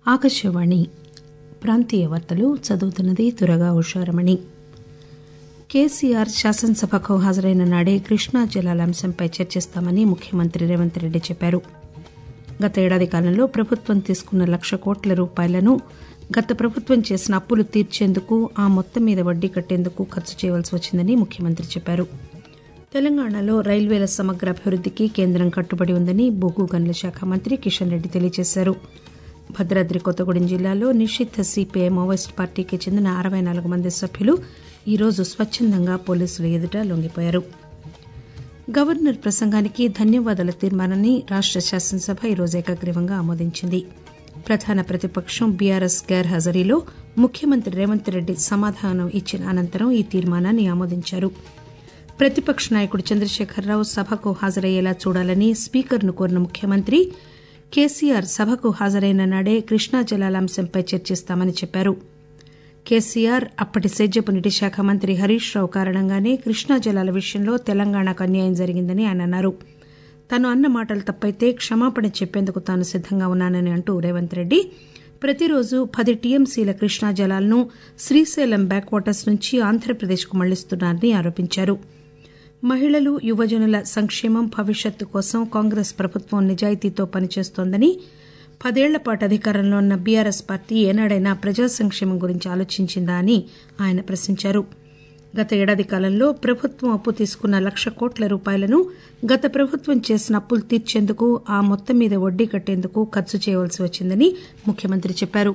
ఆకాశవాణి ప్రాంతీయ వార్తలు చదువుతున్నది తురగా ఉషారమణి కేసీఆర్ శాసనసభకు హాజరైన నాడే కృష్ణా జలాల అంశంపై చర్చిస్తామని ముఖ్యమంత్రి రేవంత్ రెడ్డి చెప్పారు గత ఏడాది కాలంలో ప్రభుత్వం తీసుకున్న లక్ష కోట్ల రూపాయలను గత ప్రభుత్వం చేసిన అప్పులు తీర్చేందుకు ఆ మొత్తం మీద వడ్డీ కట్టేందుకు ఖర్చు చేయవలసి వచ్చిందని ముఖ్యమంత్రి చెప్పారు తెలంగాణలో రైల్వేల సమగ్ర అభివృద్దికి కేంద్రం కట్టుబడి ఉందని బొగ్గు గనుల శాఖ మంత్రి కిషన్ రెడ్డి తెలియజేశారు భద్రాద్రి కొత్తగూడెం జిల్లాలో నిషిద్ద సిపిఐ మావోయిస్టు పార్టీకి చెందిన అరవై నాలుగు మంది సభ్యులు ఈరోజు స్వచ్చందంగా పోలీసుల ఎదుట లొంగిపోయారు గవర్నర్ ప్రసంగానికి ధన్యవాదాల తీర్మానాన్ని రాష్ట శాసనసభ ఈరోజు ఏకగ్రీవంగా ఆమోదించింది ప్రధాన ప్రతిపక్షం బీఆర్ఎస్ గైర్ హాజరీలో ముఖ్యమంత్రి రేవంత్ రెడ్డి సమాధానం ఇచ్చిన అనంతరం ఈ తీర్మానాన్ని ఆమోదించారు ప్రతిపక్ష నాయకుడు చంద్రశేఖరరావు సభకు హాజరయ్యేలా చూడాలని స్పీకర్ను కోరిన ముఖ్యమంత్రి కేసీఆర్ సభకు హాజరైన నాడే కృష్ణా జలాల అంశంపై చర్చిస్తామని చెప్పారు కేసీఆర్ అప్పటి సేద్యపు నీటి శాఖ మంత్రి హరీష్ రావు కారణంగానే కృష్ణా జలాల విషయంలో తెలంగాణకు అన్యాయం జరిగిందని ఆయన అన్నారు తాను అన్న మాటలు తప్పైతే క్షమాపణ చెప్పేందుకు తాను సిద్దంగా ఉన్నానని అంటూ రేవంత్ రెడ్డి ప్రతిరోజు పది టీఎంసీల కృష్ణా జలాలను శ్రీశైలం బ్యాక్ వాటర్స్ నుంచి ఆంధ్రప్రదేశ్కు మళ్లిస్తున్నారని ఆరోపించారు మహిళలు యువజనుల సంక్షేమం భవిష్యత్తు కోసం కాంగ్రెస్ ప్రభుత్వం నిజాయితీతో పనిచేస్తోందని పదేళ్ల పాటు అధికారంలో ఉన్న బీఆర్ఎస్ పార్టీ ఏనాడైనా ప్రజా సంక్షేమం గురించి ఆలోచించిందా అని ఆయన ప్రశ్నించారు గత ఏడాది కాలంలో ప్రభుత్వం అప్పు తీసుకున్న లక్ష కోట్ల రూపాయలను గత ప్రభుత్వం చేసిన అప్పులు తీర్చేందుకు ఆ మొత్తం మీద వడ్డీ కట్టేందుకు ఖర్చు చేయవలసి వచ్చిందని ముఖ్యమంత్రి చెప్పారు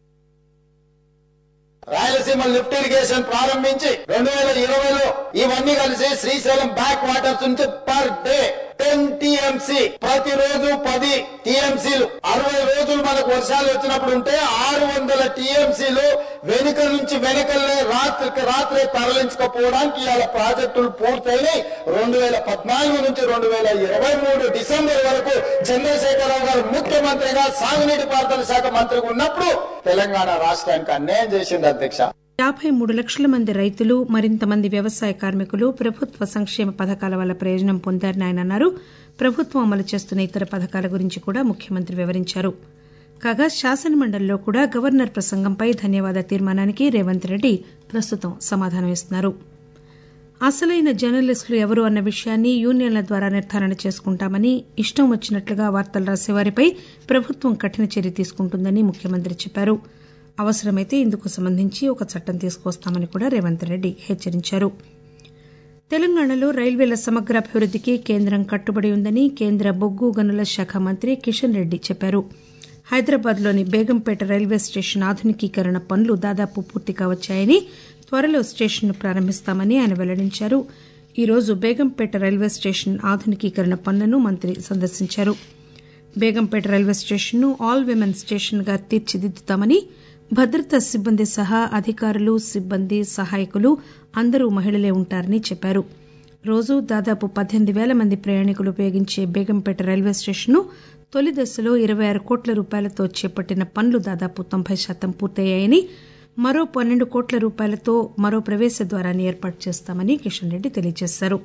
రాయలసీమ లిఫ్ట్ ఇరిగేషన్ ప్రారంభించి రెండు వేల ఇరవైలో ఇవన్నీ కలిసి Srisailam back waters per day ten TMC ప్రతిరోజు పది టీఎంసీలు అరవై రోజులు మనకు వర్షాలు వచ్చినప్పుడు ఉంటే ఆరు వందల టీఎంసీలు వెనుక నుంచి వెనుకలనే రాత్రికి రాత్రి తరలించకపోవడానికి ఇవాళ ప్రాజెక్టులు పూర్తయినాయి రెండు వేల పద్నాలుగు నుంచి రెండు వేల ఇరవై మూడు డిసెంబర్ వరకు చంద్రశేఖరరావు గారు ముఖ్యమంత్రిగా సాగునీటి పారుదల శాఖ మంత్రిగా ఉన్నప్పుడు తెలంగాణ రాష్ట్రానికి అన్యాయం చేసింది అధ్యక్ష యాబై మూడు లక్షల మంది రైతులు మరింత మంది వ్యవసాయ కార్మికులు ప్రభుత్వ సంక్షేమ పథకాల వల్ల ప్రయోజనం పొందారని ఆయన అన్నారు ప్రభుత్వం అమలు చేస్తున్న ఇతర పథకాల గురించి కూడా ముఖ్యమంత్రి వివరించారు కాగా శాసనమండలిలో కూడా గవర్నర్ ప్రసంగంపై ధన్యవాద తీర్మానానికి రేవంత్ రెడ్డి ప్రస్తుతం సమాధానమిస్తున్నారు అసలైన జర్నలిస్టులు ఎవరు అన్న విషయాన్ని యూనియన్ల ద్వారా నిర్ధారణ చేసుకుంటామని ఇష్టం వచ్చినట్లుగా వార్తలు రాసేవారిపై ప్రభుత్వం కఠిన చర్య తీసుకుంటుందని ముఖ్యమంత్రి చెప్పారు అవసరమైతే ఇందుకు సంబంధించి ఒక చట్టం తీసుకొస్తామని కూడా రేవంత్ రెడ్డి హెచ్చరించారు తెలంగాణలో రైల్వేల సమగ్ర అభివృద్దికి కేంద్రం కట్టుబడి ఉందని కేంద్ర బొగ్గు గనుల శాఖ మంత్రి కిషన్ రెడ్డి చెప్పారు హైదరాబాద్లోని బేగంపేట రైల్వే స్టేషన్ ఆధునికీకరణ పనులు దాదాపు పూర్తి కావచ్చాయని త్వరలో స్టేషన్ను ప్రారంభిస్తామని ఆయన వెల్లడించారు ఈరోజు బేగంపేట రైల్వే స్టేషన్ ఆధునికీకరణ పనులను మంత్రి సందర్శించారు బేగంపేట రైల్వే స్టేషన్ను ఆల్ విమెన్ స్టేషన్గా తీర్చిదిద్దుతామని భద్రతా సిబ్బంది సహా అధికారులు సిబ్బంది సహాయకులు అందరూ మహిళలే ఉంటారని చెప్పారు రోజు దాదాపు పద్దెనిమిది పేల మంది ప్రయాణికులు ఉపయోగించే బేగంపేట రైల్వే స్టేషన్ను తొలి దశలో ఇరవై ఆరు కోట్ల రూపాయలతో చేపట్టిన పనులు దాదాపు తొంభై శాతం పూర్తయ్యాయని మరో పన్నెండు కోట్ల రూపాయలతో మరో ప్రవేశ ద్వారాన్ని ఏర్పాటు చేస్తామని కిషన్ రెడ్డి తెలియజేశారు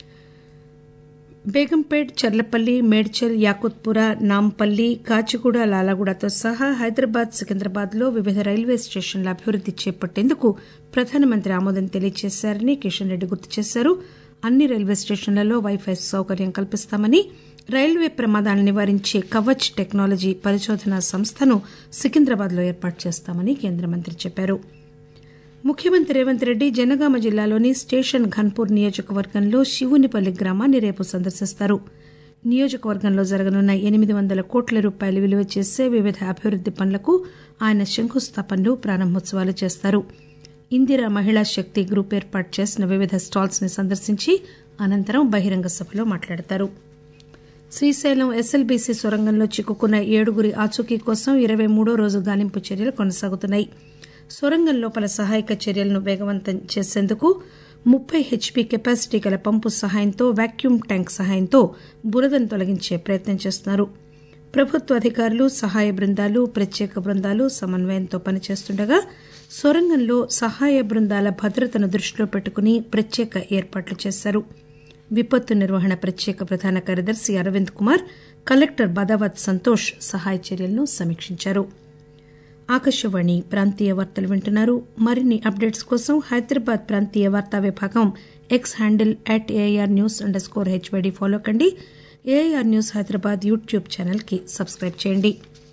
బేగంపేట్ చర్లపల్లి మేడ్చల్ యాకుత్పుర నాంపల్లి కాచిగూడ లాలాగూడతో సహా హైదరాబాద్ సికింద్రాబాద్ లో వివిధ రైల్వే స్టేషన్ల అభివృద్ది చేపట్టేందుకు ప్రధానమంత్రి ఆమోదం తెలియజేశారని కిషన్ రెడ్డి గుర్తు చేశారు అన్ని రైల్వే స్టేషన్లలో వైఫై సౌకర్యం కల్పిస్తామని రైల్వే ప్రమాదాలను నివారించే కవచ్ టెక్నాలజీ పరిశోధనా సంస్థను సికింద్రాబాద్ లో ఏర్పాటు చేస్తామని కేంద్ర మంత్రి చెప్పారు ముఖ్యమంత్రి రేవంత్ రెడ్డి జనగామ జిల్లాలోని స్టేషన్ ఘన్పూర్ నియోజకవర్గంలో శివునిపల్లి గ్రామాన్ని రేపు సందర్శిస్తారు నియోజకవర్గంలో జరగనున్న ఎనిమిది వందల కోట్ల రూపాయలు విలువ చేసే వివిధ అభివృద్ది పనులకు ఆయన శంకుస్థాపనలు ప్రారంభోత్సవాలు చేస్తారు ఇందిరా మహిళా శక్తి గ్రూప్ ఏర్పాటు చేసిన వివిధ స్టాల్స్ ని సందర్శించి అనంతరం బహిరంగ సభలో మాట్లాడతారు శ్రీశైలం ఎస్ఎల్బీసీ సొరంగంలో చిక్కుకున్న ఏడుగురి ఆచూకీ కోసం ఇరవై మూడో రోజు గాలింపు చర్యలు కొనసాగుతున్నాయి సొరంగం లోపల సహాయక చర్యలను వేగవంతం చేసేందుకు ముప్పై హెచ్పీ కెపాసిటీ గల పంపు సహాయంతో వాక్యూమ్ ట్యాంక్ సహాయంతో బురదను తొలగించే ప్రయత్నం చేస్తున్నారు ప్రభుత్వ అధికారులు సహాయ బృందాలు ప్రత్యేక బృందాలు సమన్వయంతో పనిచేస్తుండగా సొరంగంలో సహాయ బృందాల భద్రతను దృష్టిలో పెట్టుకుని ప్రత్యేక ఏర్పాట్లు చేశారు విపత్తు నిర్వహణ ప్రత్యేక ప్రధాన కార్యదర్శి అరవింద్ కుమార్ కలెక్టర్ బదావత్ సంతోష్ సహాయ చర్యలను సమీక్షించారు ఆకాశవాణి ప్రాంతీయ వార్తలు వింటున్నారు మరిన్ని అప్డేట్స్ కోసం హైదరాబాద్ ప్రాంతీయ వార్తా విభాగం X handle at AIR news underscore HYD follow కండి AIR news Hyderabad YouTube channel కి సబ్స్క్రైబ్ చేయండి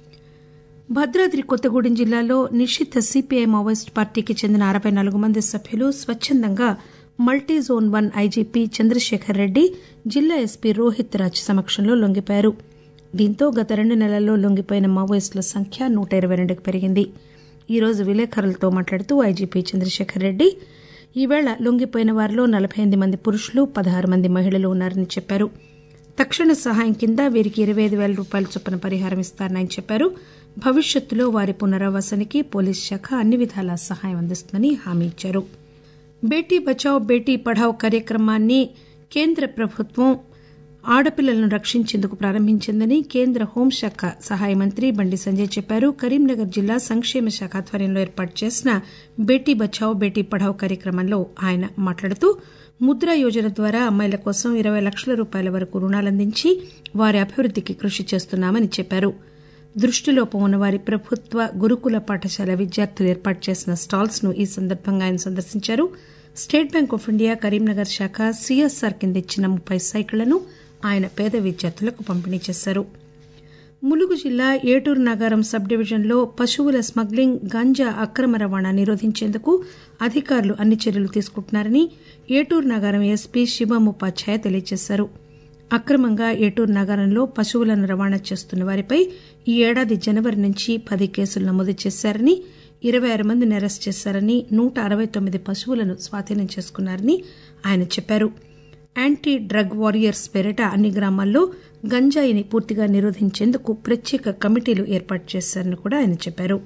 భద్రాద్రి కొత్తగూడెం జిల్లాలో నిషిద్ద సిపిఐ మావోయిస్టు పార్టీకి చెందిన అరవై నాలుగు మంది సభ్యులు స్వచ్చందంగా multi zone one IGP Chandrasekhar Reddy జిల్లా ఎస్పీ రోహిత్ రాజ్ సమక్షంలో లొంగిపోయారు దీంతో గత రెండు నెలల్లో లొంగిపోయిన మావోయిస్టుల సంఖ్య నూట ఇరవై రెండుకు పెరిగింది ఈ రోజు విలేకరులతో మాట్లాడుతూ ఐజీపీ చంద్రశేఖర్ రెడ్డి ఈవేళ లొంగిపోయిన వారిలో నలబై ఎనిమిది మంది పురుషులు పదహారు మంది మహిళలు ఉన్నారని చెప్పారు తక్షణ సహాయం కింద వీరికి ఇరవై ఐదు పేల రూపాయల చొప్పున పరిహారం ఇస్తారని ఆయన చెప్పారు భవిష్యత్తులో వారి పునరావాసానికి పోలీస్ శాఖ అన్ని విధాల సహాయం అందిస్తుందని హామీ ఇచ్చారు బేటీ బచావ్ బేటీ పఢావ్ కార్యక్రమాన్ని కేంద్ర ప్రభుత్వం ఆడపిల్లలను రక్షించేందుకు ప్రారంభించిందని కేంద్ర హోంశాఖ సహాయ మంత్రి బండి సంజయ్ చెప్పారు కరీంనగర్ జిల్లా సంక్షేమ శాఖ ఆధ్వర్యంలో ఏర్పాటు చేసిన బేటీ బచావ్ బేటీ పఢావ్ కార్యక్రమంలో ఆయన మాట్లాడుతూ ముద్రా యోజన ద్వారా అమ్మాయిల కోసం ఇరవై లక్షల రూపాయల వరకు రుణాలందించి వారి అభివృద్దికి కృషి చేస్తున్నామని చెప్పారు దృష్టిలోపం ఉన్న వారి ప్రభుత్వ గురుకుల పాఠశాల విద్యార్థులు ఏర్పాటు చేసిన స్టాల్స్ ను ఈ సందర్భంగా ఆయన సందర్శించారు State Bank of India Karimnagar శాఖ సీఎస్ఆర్ కింద ఇచ్చిన ముప్పై సైకిళ్లను ఆయన పేద విద్యార్థులకు పంపిణీ చేశారు ములుగు జిల్లా ఏటూరు నాగారం సబ్ డివిజన్లో పశువుల స్మగ్లింగ్ గాంజా అక్రమ రవాణా నిరోధించేందుకు అధికారులు అన్ని చర్యలు తీసుకుంటున్నారని ఏటూరు నాగారం ఎస్పీ శివముపాధ్యాయ తెలియజేశారు అక్రమంగా ఏటూరు నగరంలో పశువులను రవాణా చేస్తున్న వారిపై ఈ ఏడాది జనవరి నుంచి పది కేసులు నమోదు చేశారని ఇరవై ఆరు మందిని అరెస్ట్ చేశారని నూట అరవై తొమ్మిది పశువులను స్వాధీనం చేసుకున్నారని ఆయన చెప్పారు యాంటీ డ్రగ్ వారియర్స్ పేరిట అన్ని గ్రామాల్లో గంజాయిని పూర్తిగా నిరోధించేందుకు ప్రత్యేక కమిటీలు ఏర్పాటు చేశారని కూడా ఆయన చెప్పారు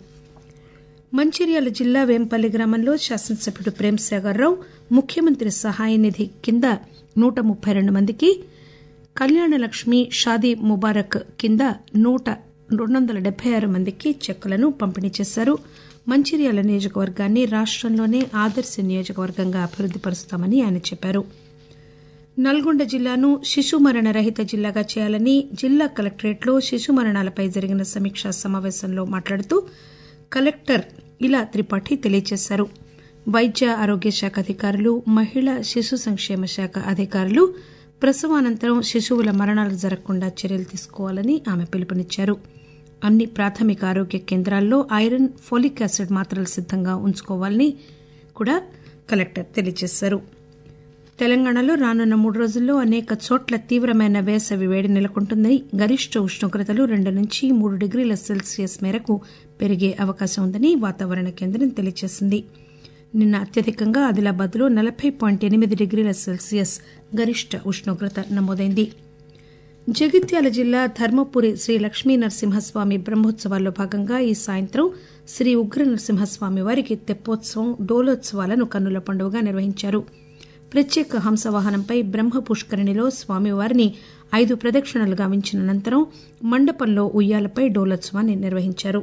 మంచిర్యాల జిల్లా వేంపల్లి గ్రామంలో శాసనసభ్యుడు ప్రేమ్సాగర్రావు ముఖ్యమంత్రి సహాయ నిధి కింద నూట ముప్పై రెండు మందికి కళ్యాణ లక్ష్మి షాదీ ముబారక్ కింద నూట రెండు వందల డెబ్బై ఆరు మందికి చెక్కులను పంపిణీ చేశారు మంచిర్యాల నియోజకవర్గాన్ని రాష్టంలోనే ఆదర్శ నియోజకవర్గంగా అభివృద్ది పరుస్తామని ఆయన చెప్పారు నల్గొండ జిల్లాను శిశు మరణ రహిత జిల్లాగా చేయాలని జిల్లా కలెక్టరేట్లో శిశు మరణాలపై జరిగిన సమీక్షా సమావేశంలో మాట్లాడుతూ కలెక్టర్ ఇలా త్రిపాఠి తెలియజేశారు వైద్య ఆరోగ్య శాఖ అధికారులు మహిళా శిశు సంక్షేమ శాఖ అధికారులు ప్రసవానంతరం శిశువుల మరణాలు జరగకుండా చర్యలు తీసుకోవాలని ఆమె పిలుపునిచ్చారు అన్ని ప్రాథమిక ఆరోగ్య కేంద్రాల్లో ఐరన్ ఫోలిక్ యాసిడ్ మాత్రలు సిద్దంగా ఉంచుకోవాలని కూడా కలెక్టర్ తెలియజేశారు తెలంగాణలో రానున్న మూడు రోజుల్లో అనేక చోట్ల తీవ్రమైన వేసవి వేడి నెలకొంటుందని గరిష్ట ఉష్ణోగ్రతలు రెండు నుంచి మూడు డిగ్రీల సెల్సియస్ మేరకు పెరిగే అవకాశం ఉందని వాతావరణ కేంద్రం తెలియజేసింది నిన్న అత్యధికంగా ఆదిలాబాద్లో నలబై పాయింట్ ఎనిమిది డిగ్రీల సెల్సియస్ గరిష్ట ఉష్ణోగ్రత నమోదైంది జగిత్యాల జిల్లా ధర్మపురి శ్రీ లక్ష్మీ నరసింహస్వామి బ్రహ్మోత్సవాల్లో భాగంగా ఈ సాయంత్రం శ్రీ ఉగ్ర నరసింహస్వామి వారికి తెప్పోత్సవం డోలోత్సవాలను కన్నుల పండుగగా నిర్వహించారు ప్రత్యేక హంసవాహనంపై బ్రహ్మ పుష్కరిణిలో స్వామివారిని ఐదు ప్రదక్షిణలు గావించిన అనంతరం మండపంలో ఉయ్యాలపై డోలోత్సవాన్ని నిర్వహించారు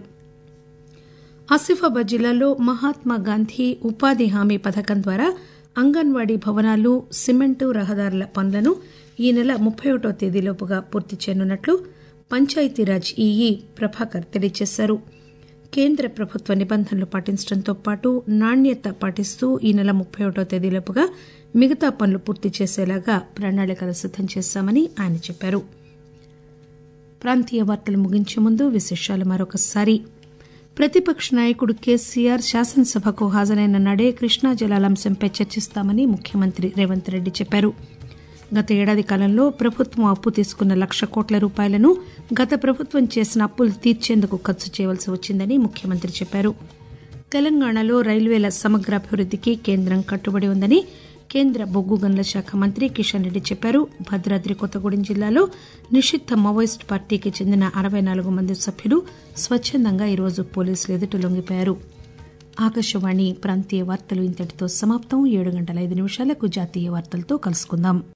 ఆసిఫాబాద్ జిల్లాలో మహాత్మా గాంధీ ఉపాధి హామీ పథకం ద్వారా అంగన్వాడీ భవనాలు సిమెంటు రహదారుల పనులను ఈ నెల ముప్పై ఒకటో తేదీలోపుగా పూర్తి చేయనున్నట్లు పంచాయతీరాజ్ ఈఈ ప్రభాకర్ తెలియజేశారు కేంద్ర ప్రభుత్వ నిబంధనలు పాటించడంతో పాటు నాణ్యత పాటిస్తూ ఈ నెల ముప్పై ఒకటో తేదీలోపుగా మిగతా పనులు పూర్తి చేసేలాగా ప్రణాళికలు సిద్దం చేశామని ఆయన చెప్పారు ప్రాంతీయ వార్తలు ముగించే ముందు విశేషాలు మరొకసారి ప్రతిపక్ష నాయకుడు కేసీఆర్ శాసనసభకు హాజరైన నాడే కృష్ణా జలాల అంశంపై చర్చిస్తామని ముఖ్యమంత్రి రేవంత్ రెడ్డి చెప్పారు గత ఏడాది కాలంలో ప్రభుత్వం అప్పు తీసుకున్న లక్ష కోట్ల రూపాయలను గత ప్రభుత్వం చేసిన అప్పులు తీర్చేందుకు ఖర్చు చేయవలసి వచ్చిందని ముఖ్యమంత్రి చెప్పారు తెలంగాణలో రైల్వేల సమగ్రాభివృద్దికి కేంద్రం కట్టుబడి ఉందని కేంద్ర బొగ్గు గనుల శాఖ మంత్రి కిషన్ రెడ్డి చెప్పారు భద్రాద్రి కొత్తగూడెం జిల్లాలో నిషిద్ద మావోయిస్ట్ పార్టీకి చెందిన అరవై నాలుగు మంది సభ్యులు స్వచ్చందంగా ఈరోజు పోలీసులు ఎదుట లొంగిపోయారు ఆకాశవాణి ప్రాంతీయ వార్తలు ఇంతటితో సమాప్తం ఏడు గంటల ఐదు నిమిషాలకు జాతీయ వార్తలతో కలుసుకుందాం